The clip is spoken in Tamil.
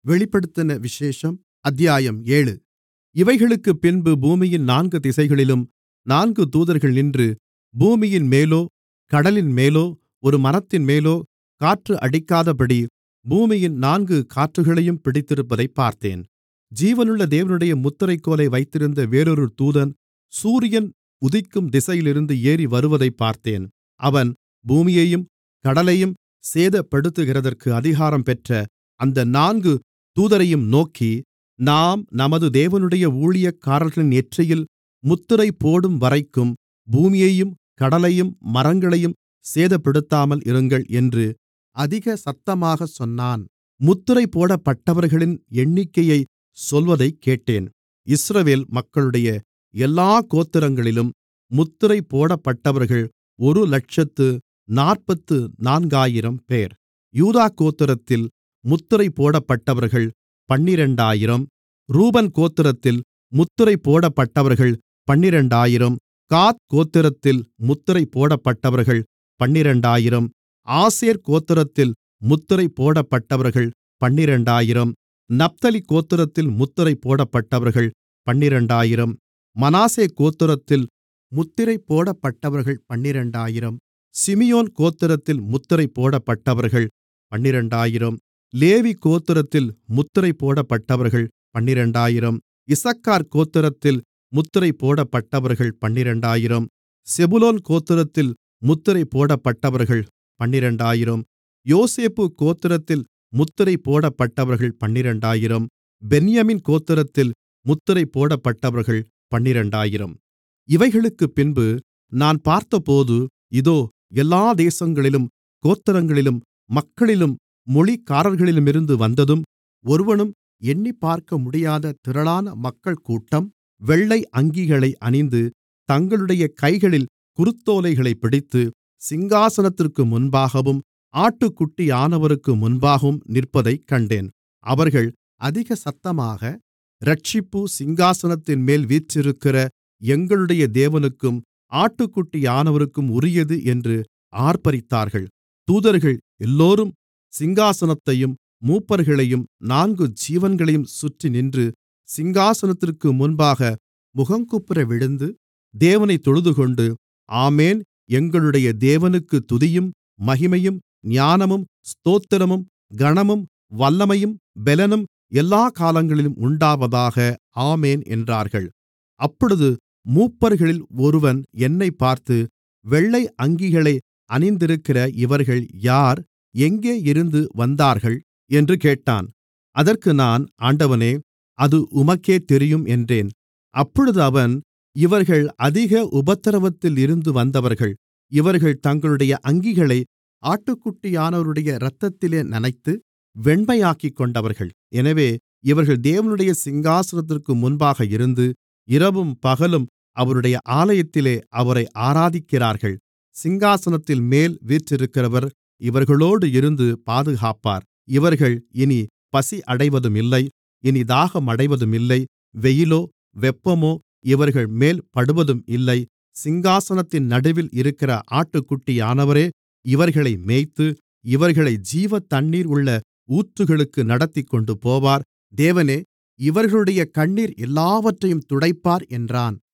வெளிப்படுத்தின விசேஷம் அத்தியாயம் ஏழு இவைகளுக்குப் பின்பு பூமியின் நான்கு திசைகளிலும் நான்கு தூதர்கள் நின்று பூமியின்மேலோ கடலின்மேலோ ஒரு மரத்தின்மேலோ காற்று அடிக்காதபடி பூமியின் நான்கு காற்றுகளையும் பிடித்திருப்பதைப் பார்த்தேன் ஜீவனுள்ள தேவனுடைய முத்திரைக்கோலை வைத்திருந்த வேறொரு தூதன் சூரியன் உதிக்கும் திசையிலிருந்து ஏறி வருவதைப் பார்த்தேன் அவன் பூமியையும் கடலையும் சேதப்படுத்துகிறதற்கு அதிகாரம் பெற்ற அந்த நான்கு தூதரையும் நோக்கி நாம் நமது தேவனுடைய ஊழியக்காரர்களின் நெற்றியில் முத்திரை போடும்வரைக்கும் பூமியையும் கடலையும் மரங்களையும் சேதப்படுத்தாமல் இருங்கள் என்று அதிக சத்தமாகச் சொன்னான் முத்திரை போடப்பட்டவர்களின் எண்ணிக்கையைச் சொல்வதைக் கேட்டேன் இஸ்ரவேல் மக்களுடைய எல்லாக் கோத்திரங்களிலும் முத்திரை போடப்பட்டவர்கள் ஒரு லட்சத்து நாற்பத்து நான்காயிரம்பேர் யூதா கோத்திரத்தில் முத்திரை போடப்பட்டவர்கள் பன்னிரண்டாயிரம் ரூபன் கோத்திரத்தில் முத்திரை போடப்பட்டவர்கள் பன்னிரண்டாயிரம் காத் கோத்திரத்தில் முத்திரை போடப்பட்டவர்கள் பன்னிரண்டாயிரம் ஆசேர் கோத்திரத்தில் முத்திரை போடப்பட்டவர்கள் பன்னிரண்டாயிரம் நப்தலி கோத்திரத்தில் முத்திரை போடப்பட்டவர்கள் பன்னிரண்டாயிரம் மனாசே கோத்திரத்தில் முத்திரை போடப்பட்டவர்கள் பன்னிரண்டாயிரம் சிமியோன் கோத்திரத்தில் முத்திரை போடப்பட்டவர்கள் பன்னிரண்டாயிரம் லேவி கோத்திரத்தில் முத்திரை போடப்பட்டவர்கள் பன்னிரண்டாயிரம் இசக்கார் கோத்திரத்தில் முத்திரை போடப்பட்டவர்கள் பன்னிரண்டாயிரம் செபுலோன் கோத்திரத்தில் முத்திரை போடப்பட்டவர்கள் பன்னிரண்டாயிரம் யோசேப்பு கோத்திரத்தில் முத்திரை போடப்பட்டவர்கள் பன்னிரண்டாயிரம் பென்யமின் கோத்திரத்தில் முத்திரை போடப்பட்டவர்கள் பன்னிரண்டாயிரம் இவைகளுக்குப் பின்பு நான் பார்த்தபோது இதோ எல்லா தேசங்களிலும் கோத்திரங்களிலும் மக்களிலும் மொழிக்காரர்களிலுமிருந்து வந்ததும் ஒருவனும் எண்ணிப்பார்க்க முடியாத திரளான மக்கள் கூட்டம் வெள்ளை அங்கிகளை அணிந்து தங்களுடைய கைகளில் குருத்தோலைகளைப் பிடித்து சிங்காசனத்திற்கு முன்பாகவும் ஆட்டுக்குட்டியானவருக்கு முன்பாகவும் நிற்பதைக் கண்டேன் அவர்கள் அதிக சத்தமாக இரட்சிப்பு சிங்காசனத்தின்மேல் வீற்றிருக்கிற எங்களுடைய தேவனுக்கும் ஆட்டுக்குட்டியானவருக்கும் உரியது என்று ஆர்ப்பரித்தார்கள் தூதர்கள் எல்லோரும் சிங்காசனத்தையும் மூப்பர்களையும் நான்கு ஜீவன்களையும் சுற்றி நின்று சிங்காசனத்திற்கு முன்பாக முகங்குப்புற விழுந்து தேவனைத் தொழுதுகொண்டு ஆமென் எங்களுடைய தேவனுக்கு துதியும் மகிமையும் ஞானமும் ஸ்தோத்திரமும் கனமும் வல்லமையும் பெலனும் எல்லா காலங்களிலும் உண்டாவதாக ஆமென் என்றார்கள் அப்பொழுது மூப்பர்களில் ஒருவன் என்னைப் பார்த்து வெள்ளை அங்கிகளை அணிந்திருக்கிற இவர்கள் யார் எங்கே இருந்து வந்தார்கள் என்று கேட்டான் அதற்கு நான் ஆண்டவனே அது உமக்கே தெரியும் என்றேன் அப்பொழுது அவன் இவர்கள் அதிக உபத்திரவத்தில் இருந்து வந்தவர்கள் இவர்கள் தங்களுடைய அங்கிகளை ஆட்டுக்குட்டியானவருடைய இரத்தத்திலே நனைத்து வெண்மையாக்கிக் கொண்டவர்கள் எனவே இவர்கள் தேவனுடைய சிங்காசனத்திற்கு முன்பாக இருந்து இரவும் பகலும் அவருடைய ஆலயத்திலே அவரை ஆராதிக்கிறார்கள் சிங்காசனத்தில் மேல் வீற்றிருக்கிறவர் இவர்களோடு இருந்து பாதுகாப்பார் இவர்கள் இனி பசி அடைவதுமில்லை இனி தாகம் அடைவதுமில்லை வெயிலோ வெப்பமோ இவர்கள் மேல் படுவதும் இல்லை சிங்காசனத்தின் நடுவில் இருக்கிற ஆட்டுக்குட்டியானவரே இவர்களை மேய்த்து இவர்களை ஜீவ தண்ணீர் உள்ள ஊற்றுகளுக்கு நடத்திக்கொண்டு போவார் தேவனே இவர்களுடைய கண்ணீர் எல்லாவற்றையும் துடைப்பார் என்றான்